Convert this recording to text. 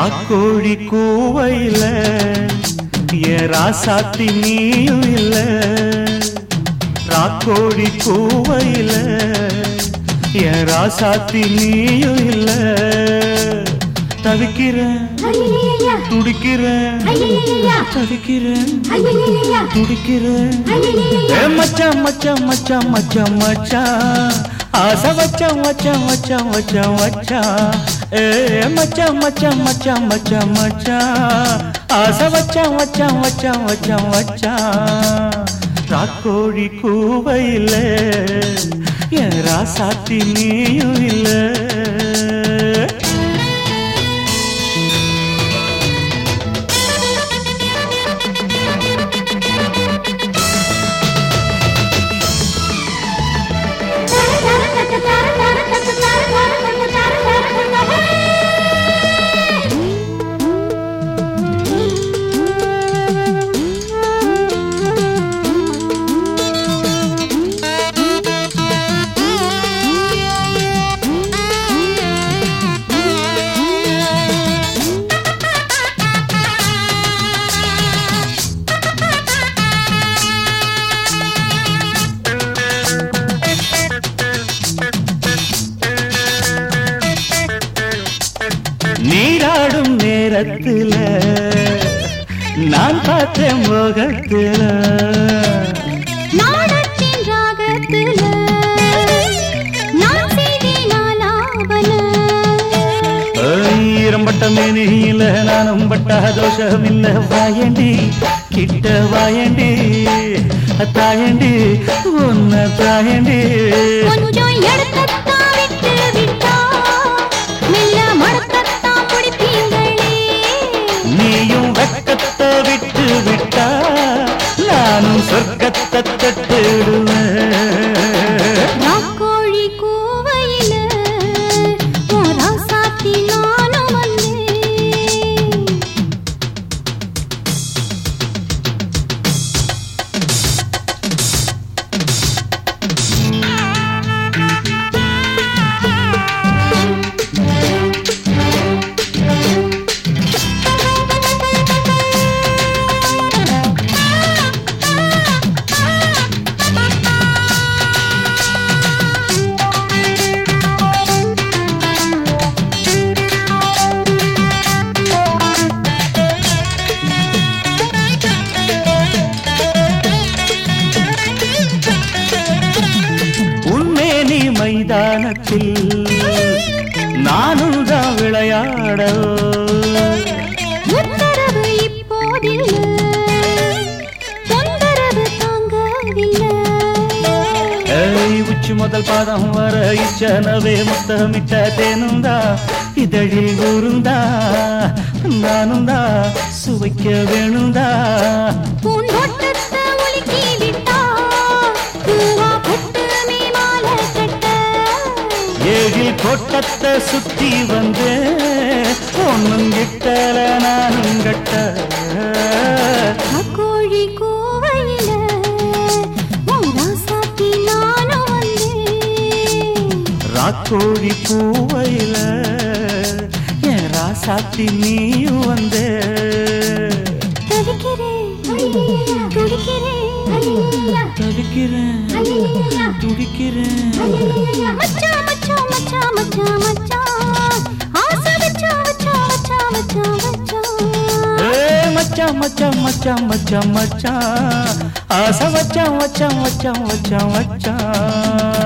ராக்கோழி கூவையில என் ராசாத்தி நீயும் இல்ல ராக்கோழி கூவையில என் ராசாத்தி நீயும் இல்ல தவிக்கிறேன் ஐயையையா, துடிக்கிறேன் ஐயையையா, தவிக்கிறேன் ஐயையையா, துடிக்கிறேன் ஐயையையா. ஏ மச்சான் மச்சான் மச்சான் மச்சான் மச்சான் ஆசை வச்சான் வச்சான் வச்சான் வச்சான் வச்சான் ஏ மச்சான் மச்சான் மச்சான் மச்சான் மச்சான் ஆசை வச்சான் வச்சான் வச்சான் வச்சான் வச்சான் ராக்கோழி கூவையில் என் ராசாத்தி நீயும் இல்லை நீராடும் நேரத்துல நான் பார்த்தேன் முகத்துல நாடத்தின் ராகத்துல நான் செய்தேன் ஆலாபன. ஈரம்பட்ட மேனியில நானும் பட்ட தோஷம் இல்ல வாயண்டி கிட்ட வாயண்டி தாயண்டி உன்ன தாயண்டி கொஞ்சம் எடுக்கத்தான் விட்டு விட்டா, மெல்ல மடக்கத்தான் பிடிப்பீங்களே. நீயும் வெக்கத்தை விட்டு விட்டா நானும் சொர்க்கத்தை தட்டுடுவேன் ராக்கோழி கூவையில உன் ராசாத்தி நானும் வந்தேன். உன்மேனி மைதானத்தில் நானும் தான் விளையாட உத்தரவு இப்போதில்லை தொந்தரவு தாங்கவில்லை ஏய், உச்சி முதல் பாதம் வர இச்சனவே முத்தமிட்ட தேனுந்தா இதழில் ஊருந்தா நானும் தான் சுவைக்க வேணுந்தா பூந்தோட்டத்தை உலுக்கி விட்டா பூவா பொட்டுமே மாலை கட்ட ஏழில் கோட்டத்தை சுத்தி வந்து ஒன்னும் கிட்டல நானும் கட்ட கோழி கூவையில உன் ராசாத்தி நானும் வந்தேன் ராக்கோழி பூவையில என் ராசாத்தி நீயும் வந்து தவிக்கிறேன் துடிக்கிறேன் தவிக்கிறேன் துடிக்கிறேன் மச்சான் மச்சான் மச்சான் மச்சான் மச்சான் ஆசை வச்சான் வச்சான் வச்சான் வச்சான் வச்சான் ஏ மச்சான் மச்சான் மச்சான் மச்சான் மச்சான் ஆசை வச்சான் வச்சான் வச்சான் வச்சான் வச்சான்